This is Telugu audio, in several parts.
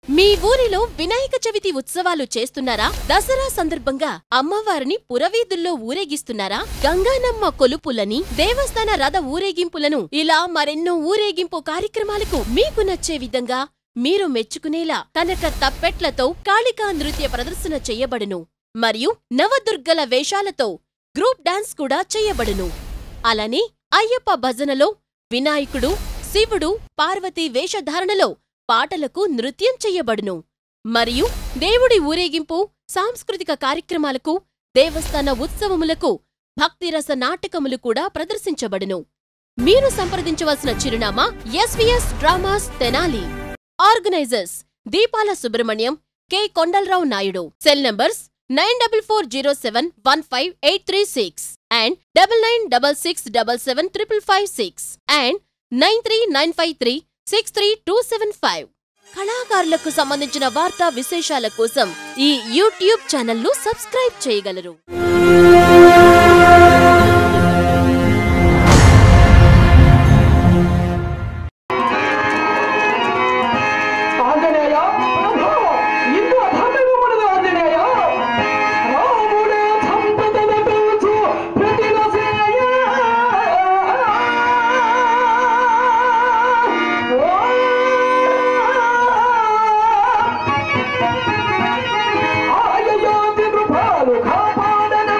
మీ ఊరిలో వినాయక చవితి ఉత్సవాలు చేస్తున్నారా దసరా సందర్భంగా అమ్మవారిని పురవీధుల్లో ఊరేగిస్తున్నారా గంగానమ్మ కొలుపులని దేవస్థాన రథ ఊరేగింపులను ఇలా మరెన్నో ఊరేగింపు కార్యక్రమాలకు మీకు నచ్చే విధంగా మీరు మెచ్చుకునేలా కనక తప్పెట్లతో కాళికా నృత్య ప్రదర్శన చెయ్యబడును మరియు నవదుర్గల వేషాలతో గ్రూప్ డాన్స్ కూడా చెయ్యబడును అలానే అయ్యప్ప భజనలో వినాయకుడు శివుడు పార్వతీ వేషధారణలో పాటలకు నృత్యం చెయ్యబడును మరియు దేవుడి ఊరేగింపు సాంస్కృతిక కార్యక్రమాలకు దేవస్థాన ఉత్సవములకు భక్తిరస నాటకములు కూడా ప్రదర్శించబడును మీరు సంప్రదించవలసిన చిరునామా SVS dramas Tenali organisers Deepala Subrahmanyam K Kondalarao Naidu cell numbers nine double four zero seven one five eight three six and double nine double six double seven triple five six and nine three nine five three six three two seven five కళాకారులకు సంబంధించిన వార్తా విశేషాల కోసం ఈ యూట్యూబ్ ఛానల్ను సబ్స్క్రైబ్ చేయగలరు ఆంజనేయ ప్రభు ఇందు అధర్మమునది ఆంజనేయ రాముడే సంపదన పిలుచు ప్రతినసేయ ఆయయాతి కృపాలు కాపాడనం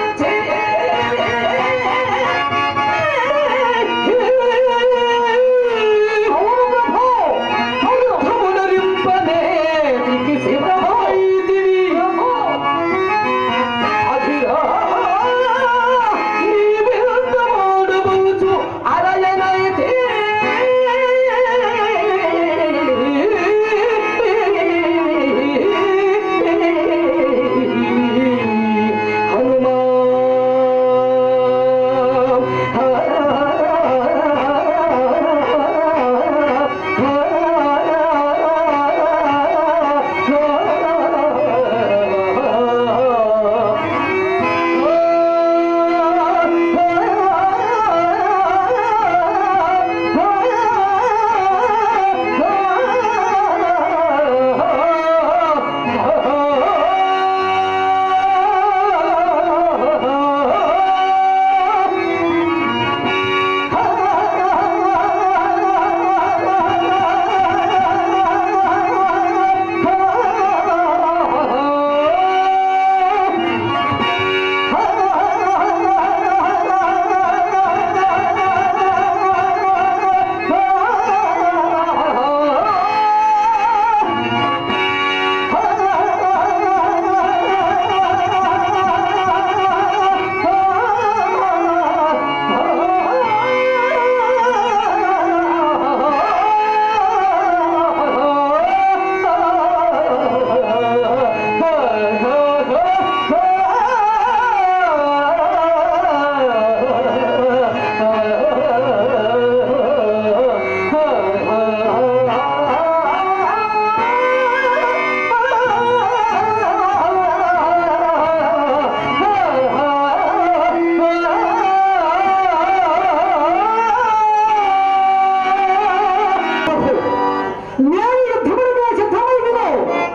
నేను యుద్ధమునిగా సిద్ధమైనను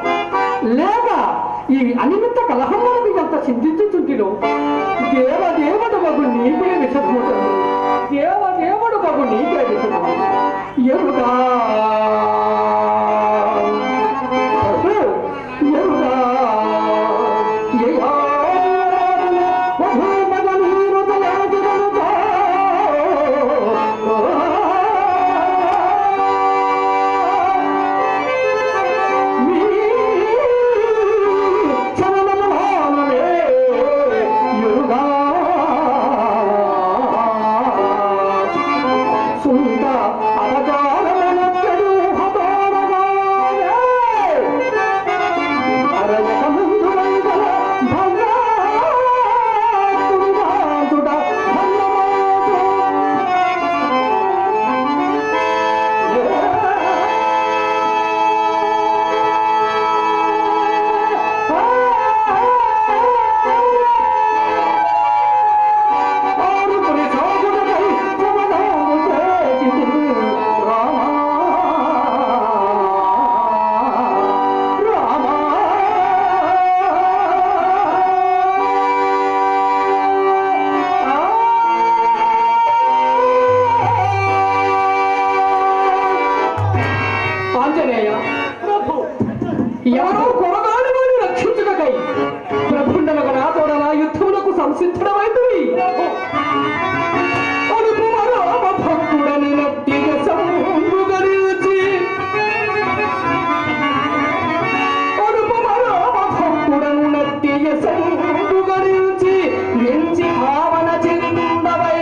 లేక ఈ అనిమిత్త కలహములకు ఎంత చింతించుచుంటినో దేవ దేవుడు బగు నీకే విషమవుతుంది దేవ దేవుడు బగు నీకే విషము ఎరుగా ప్రభు, ఎరుగా యయా వధూమగ నీరు తలాజుదనుతో. చరణములోనవే యుగా సిద్ధమైంది అనుపమ రామ భక్తుడని నట్టిగ సంబుగరించి అనుపమ రామ భక్తుడను నట్టిగ సంబుగరించి మించి భావన చెందవై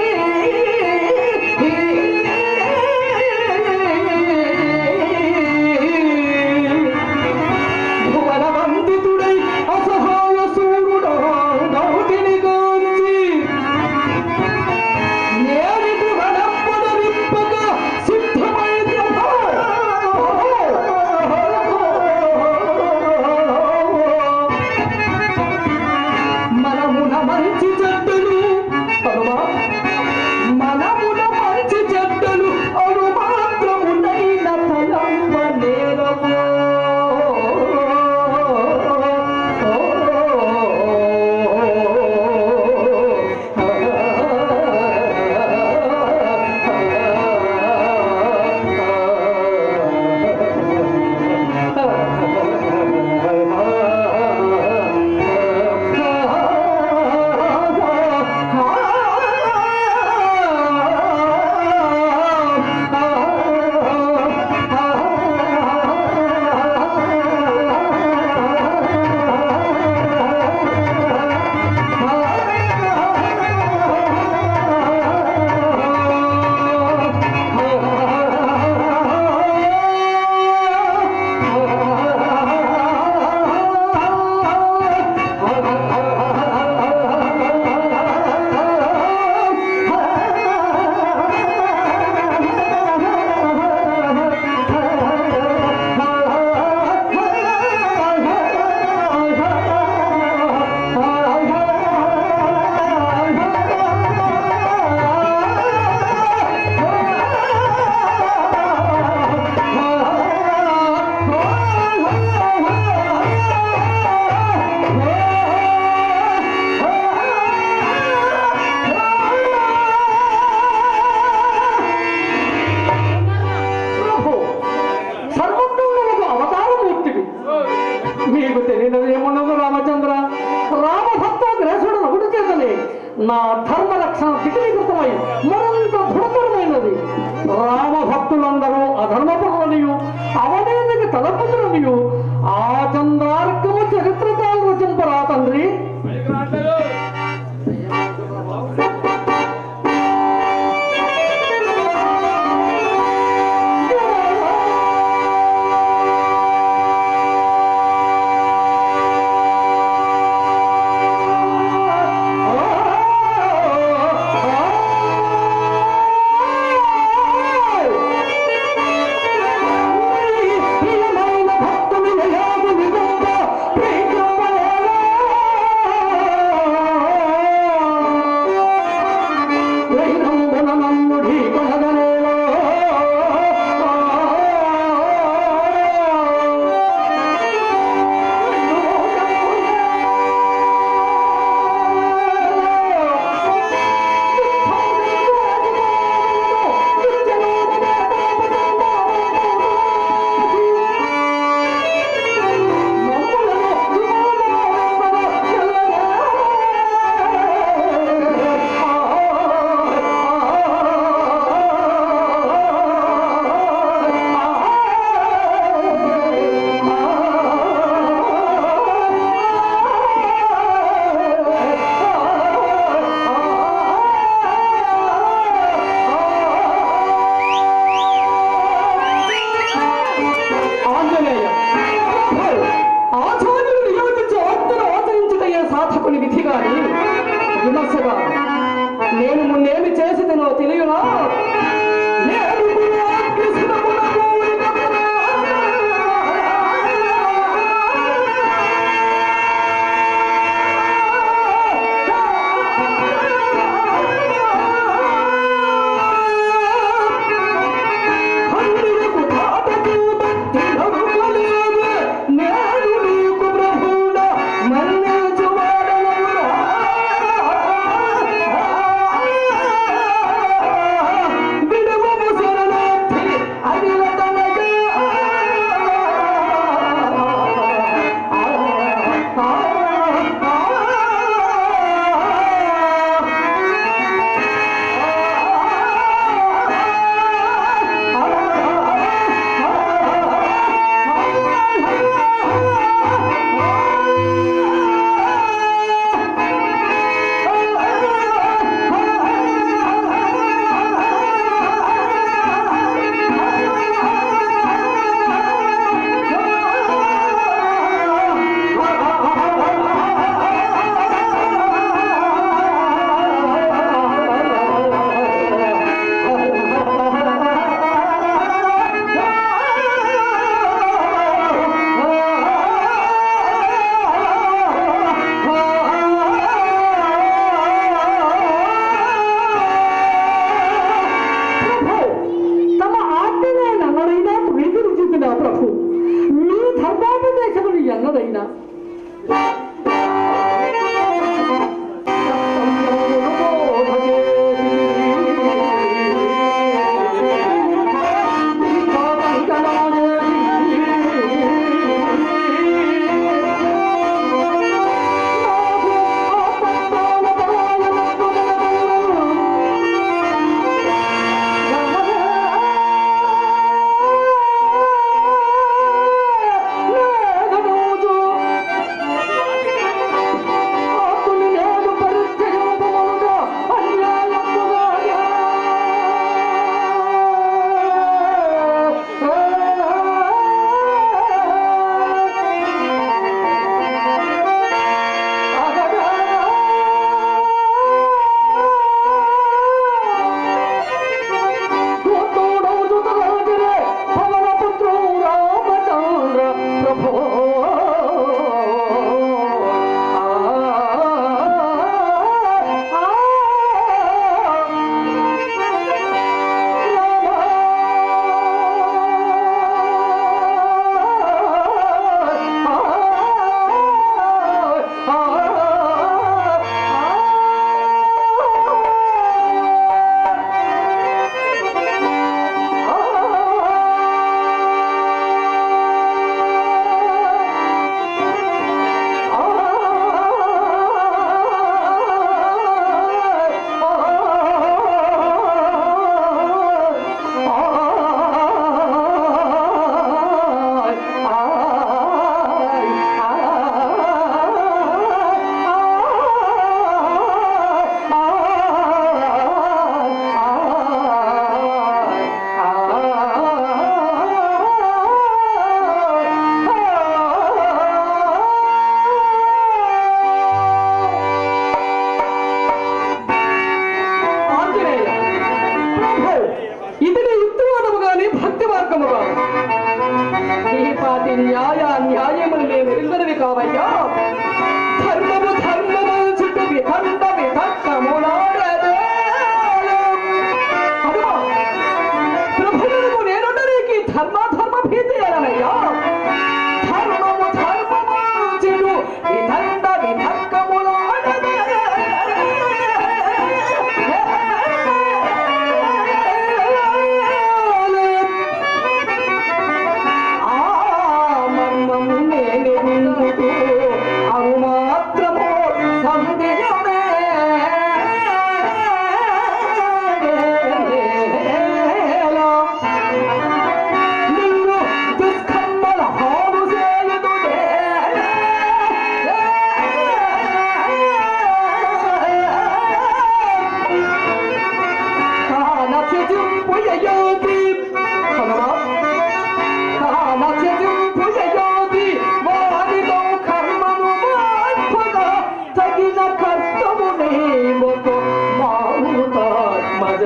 భువన వందితుడై అసహాయ సూర్యుడు నౌతిని గాంచి నేరిటి వనప్పద విప్పక సిద్ధమైంది మనమున మంచి చెడ్డలు అరుమా మనమున మంచి చెడ్డలు అరు మాత్రమునైన తలంబ నేరము ప్రభు సర్వజ్ఞులకు అవతారమూర్తివి మీకు తెలియదు ఏమున్నదో రామచంద్ర రామభక్త గ్రహుడు ఒకటి చేతనే నా ధర్మ రక్షణ స్థితికృతమై మరింత దృఢతరమైనది రామభక్తులందరూ అధర్మపరులనియు అవనేందుకు తలపుతులనియు ఆ చంద్రార్కము చరిత్రకాలు రచింపరా తండ్రి ప్రియమైన భక్తుని నియాదు నిజంగ ప్రీతమేలా వైరంబున నన్ను ఢీకొనగనేలా ఆంజనేయ ఆచార్యులు నియోగించి ఆజ్ఞను ఆచరించుటయ్యే సాధకుని విధి గాని విమర్శగా నేను మున్నేమి చేసిదనో తెలియనా నేను పురాకృష్ణమున పూరికమునా. హండిలకు ధాతకు భక్తి నడుకలేదు. నేను నీకు ప్రభువున మన్నించువాడనవురా. న్యాయ న్యాయములు నేను ఎరుగనివి కావయ్యా ధర్మము ధర్మము చుట్టూ విధంత విధక్కములాడదే అదిగో ప్రభువులకు నేనుండడానికి ధర్మ ధర్మ భీతి అనయ్యా ధర్మము ధర్మము చెడు విధంత విధక్కములాడదే ఆ మర్మము నేనెందుకు అను మాత్రము సందేహమే నిన్ను దుఃఖమ్మల హారు చేయుదునే కాన చెజింపుయయోతి కనరా కాన చెజింపుయయోతి వారిలో కర్మము మార్పుగా తగిన కర్తమునే ఒక మారుతాత్మజ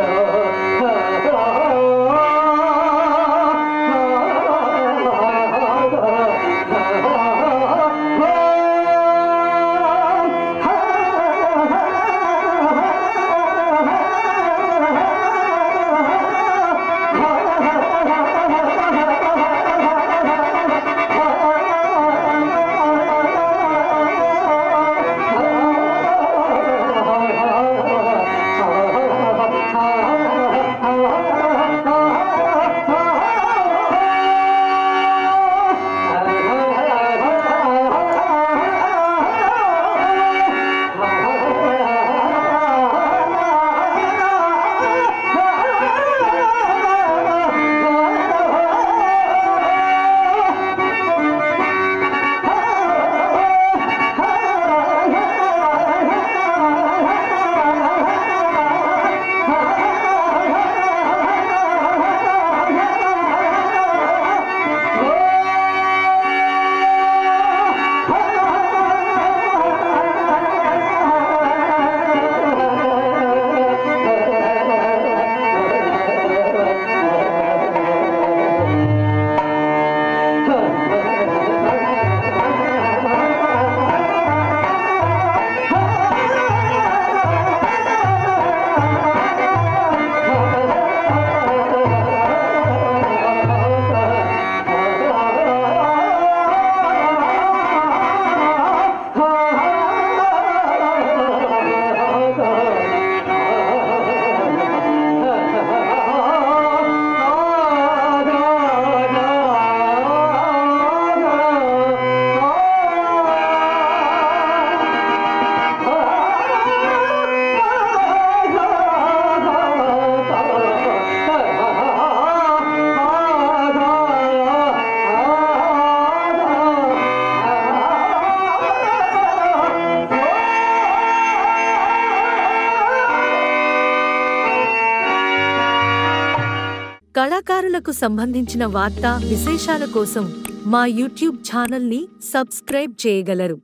కళాకారులకు సంబంధించిన వార్తా విశేషాల కోసం మా యూట్యూబ్ ఛానల్ని సబ్స్క్రైబ్ చేయగలరు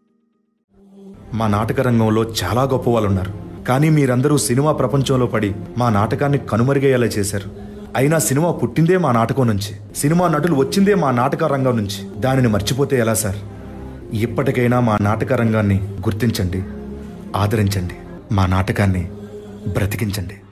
మా నాటక రంగంలో చాలా గొప్ప వాళ్ళు ఉన్నారు కానీ మీరందరూ సినిమా ప్రపంచంలో పడి మా నాటకాన్ని కనుమరుగయ్యేలా చేశారు అయినా సినిమా పుట్టిందే మా నాటకం నుంచి సినిమా నటులు వచ్చిందే మా నాటక రంగం నుంచి దానిని మర్చిపోతే ఎలా సార్ ఇప్పటికైనా మా నాటక రంగాన్ని గుర్తించండి ఆదరించండి మా నాటకాన్ని బ్రతికించండి